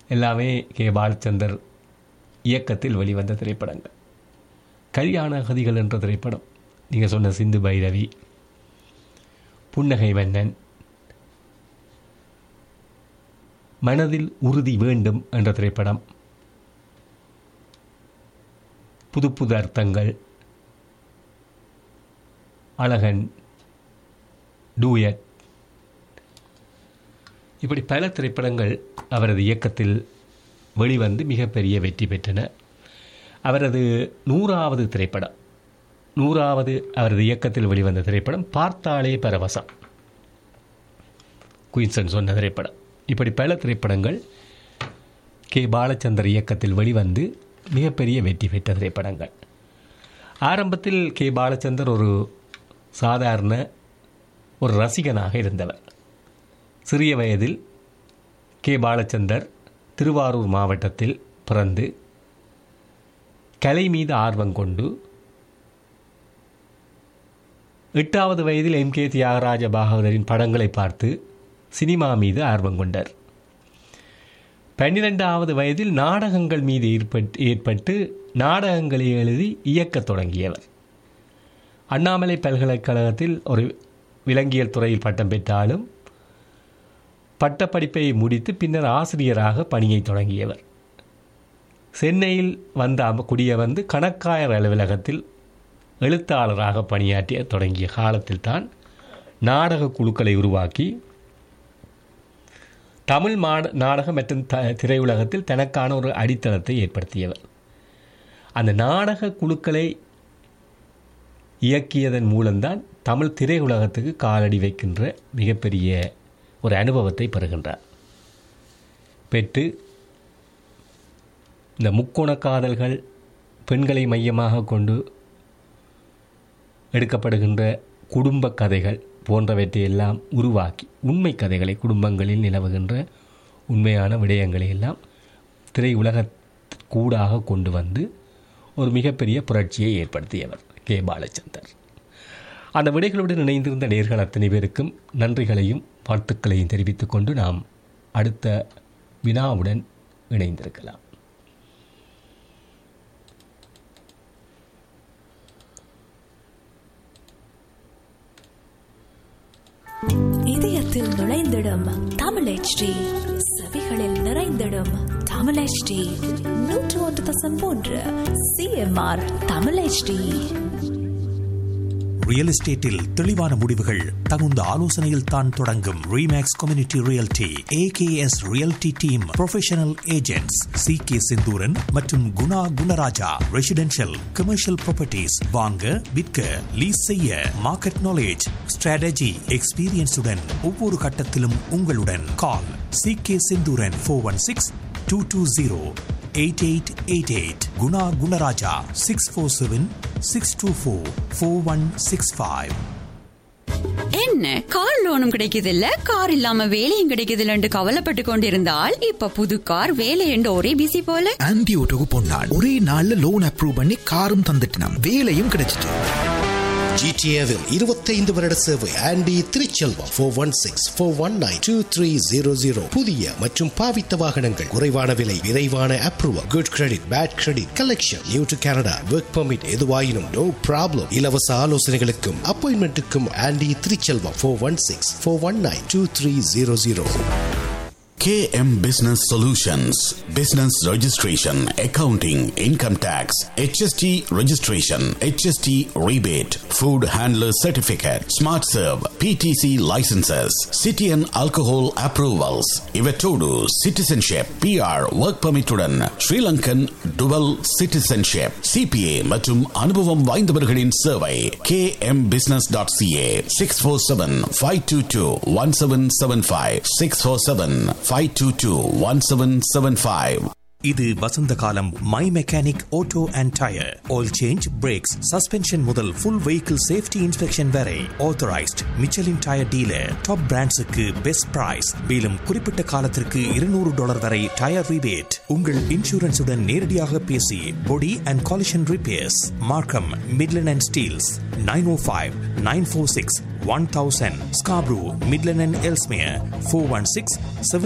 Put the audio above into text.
எல்லாமே கே பாலச்சந்தர் இயக்கத்தில் வெளிவந்த திரைப்படங்கள் கல்யாண கதிகள் என்ற திரைப்படம் நீங்கள் சொன்ன சிந்து பைரவி புன்னகை மன்னன் மனதில் உறுதி வேண்டும் என்ற திரைப்படம் புது புது அர்த்தங்கள் அழகன் டூயட் இப்படி பல திரைப்படங்கள் அவரது இயக்கத்தில் வெளிவந்து மிகப்பெரிய வெற்றி பெற்றன அவரது நூறாவது திரைப்படம் நூறாவது அவரது இயக்கத்தில் வெளிவந்த திரைப்படம் பார்த்தாலே பரவசம் குயின்சன் சொன்ன திரைப்படம் இப்படி பல திரைப்படங்கள் கே பாலச்சந்தர் இயக்கத்தில் வெளிவந்து மிகப்பெரிய வெற்றி பெற்ற திரைப்படங்கள் ஆரம்பத்தில் கே பாலச்சந்தர் ஒரு சாதாரண ஒரு ரசிகனாக இருந்தவர் சிறிய வயதில் கே பாலச்சந்தர் திருவாரூர் மாவட்டத்தில் பிறந்து கலை மீது ஆர்வம் கொண்டு எட்டாவது வயதில் எம் கே தியாகராஜ பாகவதரின் படங்களை பார்த்து சினிமா மீது ஆர்வம் கொண்டார் பன்னிரெண்டாவது வயதில் நாடகங்கள் மீது ஏற்பட்டு ஏற்பட்டு நாடகங்களை எழுதி இயக்கத் தொடங்கியவர் அண்ணாமலை பல்கலைக்கழகத்தில் ஒரு விலங்கியல் துறையில் பட்டம் பெற்றாலும் பட்டப்படிப்பை முடித்து பின்னர் ஆசிரியராக பணியை தொடங்கியவர் சென்னையில் வந்த அம- குடிய வந்து கணக்காயர் அலுவலகத்தில் எழுத்தாளராக பணியாற்றிய தொடங்கிய காலத்தில்தான் நாடக குழுக்களை உருவாக்கி தமிழ் மாட நாடக மற்றும் த திரையுலகத்தில் தனக்கான ஒரு அடித்தளத்தை ஏற்படுத்தியவர் அந்த நாடக குழுக்களை இயக்கியதன் மூலம்தான் தமிழ் திரையுலகத்துக்கு காலடி வைக்கின்ற மிகப்பெரிய ஒரு அனுபவத்தை பெறுகின்றார் பெற்று இந்த முக்கோண காதல்கள் பெண்களை மையமாக கொண்டு எடுக்கப்படுகின்ற குடும்ப கதைகள் போன்றவற்றை எல்லாம் உருவாக்கி உண்மை கதைகளை குடும்பங்களில் நிலவுகின்ற உண்மையான விடயங்களை எல்லாம் திரையுலக கூடாக கொண்டு வந்து ஒரு மிகப்பெரிய புரட்சியை ஏற்படுத்தியவர் கே பாலச்சந்தர் அந்த விடைகளுடன் இணைந்திருந்த நேர்கள் அத்தனை பேருக்கும் நன்றிகளையும் வாழ்த்துக்களையும் தெரிவித்துக் கொண்டு நாம் அடுத்த வினாவுடன் இணைந்திருக்கலாம் இதயத்தில் நுழைந்திடும் தமிழ் HD செவிகளில் நிறைந்திடும் தமிழ் HD நூற்று ஒன்று தசம் மூன்று சிஎம்ஆர் தமிழ் HD ரியல் எஸ்டேட்டில் தெளிவான முடிவுகள் தகுந்த ஆலோசனையில் தான் தொடங்கும் Remax community realty AKS realty team professional agents C K Senthooran மற்றும் Guna Gunarajah residential commercial properties வாங்க விற்க லீஸ் செய்ய மார்க்கெட் நாலேஜ் ஸ்ட்ராட்டஜி எக்ஸ்பீரியன்ஸுடன் ஒவ்வொரு கட்டத்திலும் உங்களுடன் call C K Senthooran four one six two two zero eight eight eight eight Guna Gunarajah six four seven six two four four one six five என்ன car லோனும் கிடைக்குது இல்ல கார் இல்லாம வேலையும் கிடைக்குது இல்லன்னு கவலைப்பட்டு கொண்டிருந்தால் இப்ப புது கார் வேலை என்று ஒரே பிசி போல ஆன்டி ஓட்டோக்கு பொன்னாள் ஒரே நாள்ல லோன் அப்ரூவ் பண்ணி காரும் தந்துட்டினாம் வேலையும் கிடைச்சிட்டு ஜிடிஏவில் இருபத்தைந்து வருட சேவை Andy Thiruchelvam four one six four one nine two three zero zero புதிய மற்றும் பாவித்த வாகனங்கள் குறைவான விலை விரைவான approval good credit bad credit collection new to Canada work permit எதுவாயினும் நோ ப்ராப்ளம் இலவச ஆலோசனைகளுக்கும் அப்பாயின்மெண்ட்டுக்கும் Andy Thiruchelvam four one six four one nine two three zero zero KM Business Solutions Business Registration, Accounting, Income Tax, HST Registration, HST Rebate, Food Handler Certificate, Smart Serve, PTC Licenses, City and Alcohol Approvals, Ivetodu Citizenship, PR Work Permit உடன் Sri Lankan Dual Citizenship, CPA மற்றும் அனுபவம் வாய்ந்தவர்களின் சேவை kmbusiness.ca 647-522-1775 647-522-1775 இது வசந்த காலம் my mechanic auto and tyre oil change brakes suspension முதல் full vehicle safety inspection வரை authorised Michelin tyre dealer top பிராண்ட்ஸுக்கு பெஸ்ட் பிரைஸ் மேலும் குறிப்பிட்ட காலத்திற்கு இருநூறு டாலர் வரை டயர் ரிபேட் உங்கள் இன்சூரன்ஸுடன் நேரடியாக பேசி body and collision repairs Markham Midland and Steeles nine o five nine four six one thousand Scarborough Midland and Ellesmere four one six seven